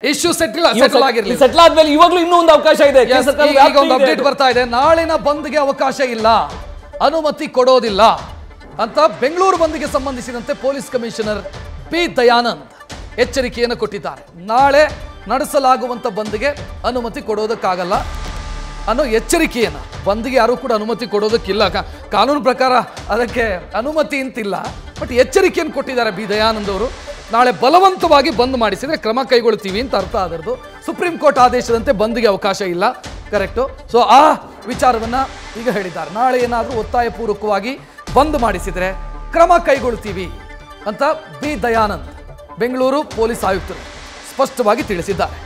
Issue settle settle ಆಗಿರ್ಲಿಲ್ಲ settle ಆದ್ಮೇಲೆ ಇವಾಗ್ಲೂ ಇನ್ನೂ ಒಂದು ಅವಕಾಶ ಇದೆ Yes, ಕೇಂದ್ರ ಸರ್ಕಾರದ ಈಗ ಈಗ ಒಂದು ವ್ಯಾಪ್ತಿ ಇದೆ ಅಪ್ಡೇಟ್ ಅದು. ಬರ್ತಾ ಇದೆ ನಾಳಿನ ಬಂದ್ಗೆ ಅವಕಾಶ ಇಲ್ಲ ಅನುಮತಿ ಕೊಡೋದಿಲ್ಲ ಅಂತ ಬೆಂಗಳೂರು ಬಂದ್ಗೆ ಸಂಬಂಧಿಸಿದಂತೆ ಪೊಲೀಸ್ ಕಮಿಷನರ್ ಪಿ ದಯಾನಂದ್ ಎಚ್ಚರಿಕೆಯನ್ನು ಕೊಟ್ಟಿದ್ದಾರೆ ನಾಳೆ ನಡೆಸಲಾಗುವಂತ ಬಂದ್ಗೆ ಅನುಮತಿ ಕೊಡೋದಕ್ಕಾಗಲ್ಲ ಅನ್ನೋ ಎಚ್ಚರಿಕೆಯನ್ನು ಬಂದ್ಗೆ ಯಾರು ಕೂಡ ಅನುಮತಿ ಕೊಡೋದಕ್ಕಿಲ್ಲ ಕಾ- ಕಾನೂನು ಪ್ರಕಾರ ಅದಕ್ಕೆ ಅನುಮತಿ ಅಂತಿಲ್ಲ ಬಟ್ ಎಚ್ಚರಿಕೆಯನ್ನು ಕೊಟ್ಟಿದ್ದಾರೆ ಬಿ ದಯಾನಂದ್ ಅವರು ನಾಳೆ ಬಲವಂತವಾಗಿ ಬಂದ್ ಮಾಡಿಸಿದ್ರೆ ಕ್ರಮ ಕೈಗೊಳ್ತೀವಿ ಅಂತ ಅರ್ಥ ಅದರದ್ದು ಸುಪ್ರೀಂ ಕೋರ್ಟ್ ಆದೇಶದಂತೆ ಬಂದ್ಗೆ ಅವಕಾಶ ಇಲ್ಲ ಕರೆಕ್ಟು ಸೊ ಆ ವಿಚಾರವನ್ನ ಈಗ ಹೇಳಿದ್ದಾರೆ ನಾಳೆ ಏನಾದರೂ ಒತ್ತಾಯಪೂರ್ವಕವಾಗಿ ಬಂದ್ ಮಾಡಿಸಿದ್ರೆ ಕ್ರಮ ಕೈಗೊಳ್ತೀವಿ ಅಂತ ಬಿ ದಯಾನಂದ್ ಬೆಂಗಳೂರು ಪೊಲೀಸ್ ಆಯುಕ್ತರು ಸ್ಪಷ್ಟವಾಗಿ ತಿಳಿಸಿದ್ದಾರೆ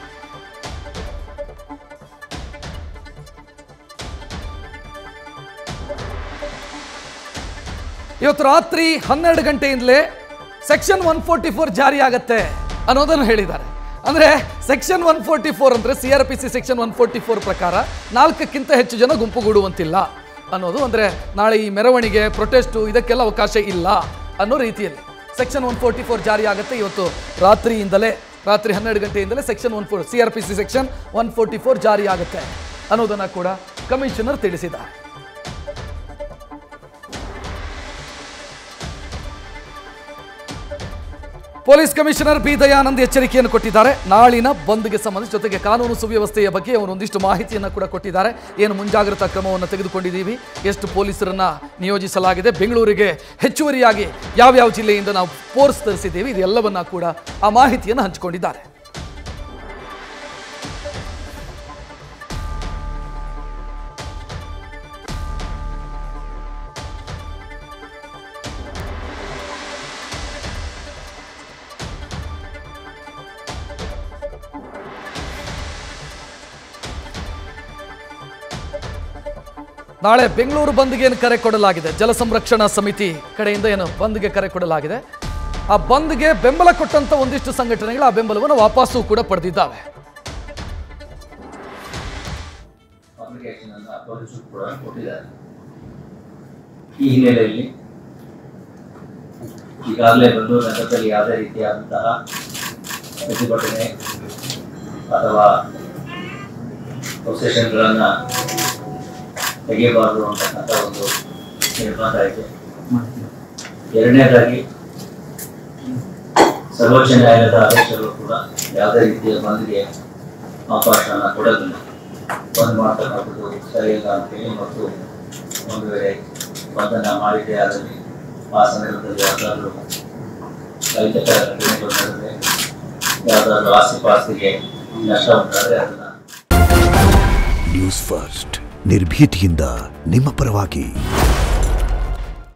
ಇವತ್ತು ರಾತ್ರಿ ಹನ್ನೆರಡು ಗಂಟೆಯಿಂದಲೇ ಸೆಕ್ಷನ್ ಒನ್ ಫೋರ್ಟಿ ಫೋರ್ ಜಾರಿ ಆಗತ್ತೆ ಅನ್ನೋದನ್ನು ಹೇಳಿದ್ದಾರೆ ಅಂದ್ರೆ ಸೆಕ್ಷನ್ ಒನ್ ಫೋರ್ಟಿ ಫೋರ್ ಅಂದ್ರೆ C R P C section one forty four ಪ್ರಕಾರ ನಾಲ್ಕಕ್ಕಿಂತ ಹೆಚ್ಚು ಜನ ಗುಂಪುಗೂಡುವಂತಿಲ್ಲ ಅನ್ನೋದು ಅಂದ್ರೆ ನಾಳೆ ಈ ಮೆರವಣಿಗೆ ಪ್ರೊಟೆಸ್ಟು ಇದಕ್ಕೆಲ್ಲ ಅವಕಾಶ ಇಲ್ಲ ಅನ್ನೋ ರೀತಿಯಲ್ಲಿ ಸೆಕ್ಷನ್ ಒನ್ ಫೋರ್ಟಿ ಫೋರ್ ಜಾರಿ ಆಗುತ್ತೆ ಇವತ್ತು ರಾತ್ರಿಯಿಂದಲೇ ರಾತ್ರಿ ಹನ್ನೆರಡು ಗಂಟೆಯಿಂದಲೇ section one four C R P C section one forty four ಜಾರಿ ಆಗುತ್ತೆ ಅನ್ನೋದನ್ನ ಕೂಡ ಕಮಿಷನರ್ ತಿಳಿಸಿದ್ದಾರೆ ಪೊಲೀಸ್ ಕಮಿಷನರ್ ಬಿ ದಯಾನಂದ್ ಎಚ್ಚರಿಕೆಯನ್ನು ಕೊಟ್ಟಿದ್ದಾರೆ ನಾಳಿನ ಬಂದ್ಗೆ ಸಂಬಂಧಿಸಿ ಜೊತೆಗೆ ಕಾನೂನು ಸುವ್ಯವಸ್ಥೆಯ ಬಗ್ಗೆ ಅವರು ಒಂದಿಷ್ಟು ಮಾಹಿತಿಯನ್ನು ಕೂಡ ಕೊಟ್ಟಿದ್ದಾರೆ ಏನು ಮುಂಜಾಗ್ರತಾ ಕ್ರಮವನ್ನು ತೆಗೆದುಕೊಂಡಿದ್ದೀವಿ ಎಷ್ಟು ಪೊಲೀಸರನ್ನ ನಿಯೋಜಿಸಲಾಗಿದೆ ಬೆಂಗಳೂರಿಗೆ ಹೆಚ್ಚುವರಿಯಾಗಿ ಯಾವ್ಯಾವ ಜಿಲ್ಲೆಯಿಂದ ನಾವು ಫೋರ್ಸ್ ತರಿಸಿದ್ದೀವಿ ಇದೆಲ್ಲವನ್ನ ಕೂಡ ಆ ಮಾಹಿತಿಯನ್ನು ಹಂಚಿಕೊಂಡಿದ್ದಾರೆ ನಾಳೆ ಬೆಂಗಳೂರು ಬಂದ್ಗೆ ಏನು ಕರೆ ಕೊಡಲಾಗಿದೆ ಜಲ ಸಂರಕ್ಷಣಾ ಸಮಿತಿ ಕಡೆಯಿಂದ ಏನು ಬಂದ್ಗೆ ಕರೆ ಕೊಡಲಾಗಿದೆ ಆ ಬಂದ್ಗೆ ಬೆಂಬಲ ಕೊಟ್ಟಂತ ಒಂದಿಷ್ಟು ಸಂಘಟನೆಗಳು ಆ ಬೆಂಬಲವನ್ನು ವಾಪಸ್ಸು ಕೂಡ ಪಡೆದಿದ್ದಾವೆ ಅಪ್ಲಿಕೇಶನ್ ಅನ್ನು ಪೊಲೀಸರು ಕೂಡ ಕೊಟ್ಟಿದ್ದಾರೆ ಈ ಹಿನ್ನೆಲೆಯಲ್ಲಿ ಈಗಾಗಲೇ ಬೆಂಗಳೂರು ನಗರದಲ್ಲಿ ಯಾವುದೇ ರೀತಿಯಾದಂತಹ ಪ್ರತಿಭಟನೆ ಅಥವಾ ಪ್ರೊಸೆಷನ್ಗಳನ್ನು ತೆಗೆಯಬಾರದು ಅಂತಕ್ಕಂಥ ಒಂದು ನಿರ್ಬಂಧ ಇದೆ ಎರಡನೇದಾಗಿ ಸರ್ವೋಚ್ಚ ನ್ಯಾಯಾಲಯದ ಆದೇಶಗಳು ಕೂಡ ಯಾವುದೇ ರೀತಿಯ ಬಂದ್ಗೆ ಅವಕಾಶವನ್ನು ಕೊಡೋದಿಲ್ಲ ಬಂದ್ ಮಾಡ್ತಕ್ಕಂಥದ್ದು ಸರಿಯಿಲ್ಲ ಅಂತೇಳಿ ಮತ್ತು ಒಂದು ವೇಳೆ ಬಂಧನ ಮಾಡಿದ್ದೇ ಆದಲ್ಲಿ ಆ ಸಂದರ್ಭದಲ್ಲಿ ಯಾವುದಾದ್ರೂ ಅಹಿತಕರ ಘಟನೆಗಳು ನಡೆದರೆ ಯಾವುದಾದ್ರೂ ಆಸ್ತಿ ಪಾಸ್ತಿಗೆ ನಷ್ಟ ಉಂಟಾದರೆ ಅದನ್ನು ನ್ಯೂಸ್ ಫಸ್ಟ್ ನಿರ್ಭೀತಿಯಿಂದ ನಿಮ್ಮ ಪರವಾಗಿ